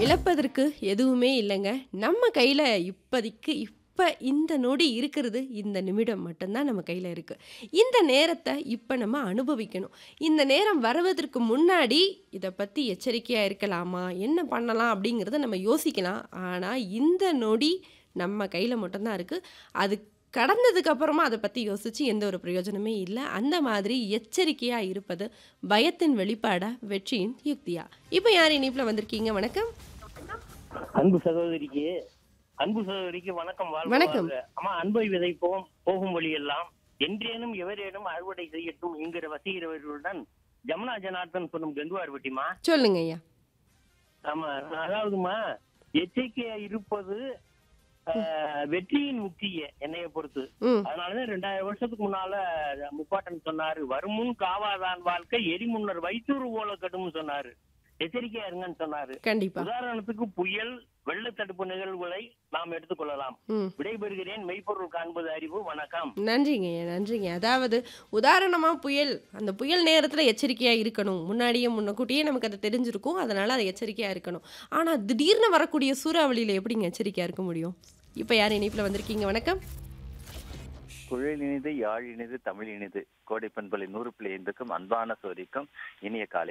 இழப்பதற்கு எதுவுமே இல்லைங்க நம்ம கையில் இப்போதைக்கு இப்போ இந்த நொடி இருக்கிறது இந்த நிமிடம் மட்டும்தான் நம்ம கையில் இருக்குது இந்த நேரத்தை இப்போ நம்ம அனுபவிக்கணும் இந்த நேரம் வருவதற்கு முன்னாடி இதை பற்றி எச்சரிக்கையாக இருக்கலாமா என்ன பண்ணலாம் அப்படிங்கிறத நம்ம யோசிக்கலாம் ஆனால் இந்த நொடி நம்ம கையில் மட்டும்தான் இருக்குது அது கடந்ததுக்கு அப்புறமா அதை பற்றி யோசித்து எந்த ஒரு பிரயோஜனமே இல்லை அந்த மாதிரி எச்சரிக்கையாக இருப்பது பயத்தின் வெளிப்பாடா வெற்றியின் யுக்தியா இப்போ யார் இணைப்பில் வந்திருக்கீங்க வணக்கம் அன்பு சகோதரிக்கு அன்பு சகோதரிக்கு வணக்கம் வாழ்க வணக்கம். வாழ்க. அம்மா அன்பை விதைப்போம் போகும் வழியெல்லாம் என்றேனும் எவரேனும் அறுவடை செய்யட்டும் என்கிற வசீகரவர்களுடன் ஜமுனா ஜனார்தன் சொல்லும் கங்குவார் வெட்டிமா சொல்லுங்க ஐயா ஆமா அதாவதுமா எச்சரிக்கையா இருப்பது ஆஹ், வெற்றியின் முக்கிய என்னைய பொறுத்து ம் அதனாலதான் ரெண்டாயிரம் வருஷத்துக்கு முன்னால முப்பாட்டன் சொன்னாரு வருமுன் காவாதான் வாழ்க்கை எரிமுன்னர் வைத்தூறு போல கடும்னு சொன்னாரு எச்சரிக்கையா இருங்கன்னு சொன்னாரு கண்டிப்பா உதாரணத்துக்கு புயல் வெள்ளத்தடுப்பு நிகழ்வுகளை நாம் எடுத்துக்கொள்ளலாம் ம் விடைபெறுகிறேன் மெய்ப்பொருள் காண்பது அறிவு வணக்கம் நன்றிங்க ஐயா நன்றிங்க அதாவது உதாரணமாக புயல் அந்த புயல் நேரத்தில் எச்சரிக்கையாக இருக்கணும் முன்னாடியே முன்னக்கூட்டியே நமக்கு அது தெரிஞ்சிருக்கும் அதனால் அது எச்சரிக்கையாக இருக்கணும் ஆனால் திடீர்னு வரக்கூடிய சூறாவளியில் எப்படிங்க எச்சரிக்கையாக இருக்க முடியும் இப்போ யார் இணைப்பில் வந்திருக்கீங்க வணக்கம் குழல் இனிது யாழ் இனிது தமிழ் இனிது கோடை பண்பலை நூறு பிள்ளை ஐந்துக்கும் அன்பான சோதிக்கும் இனிய காலை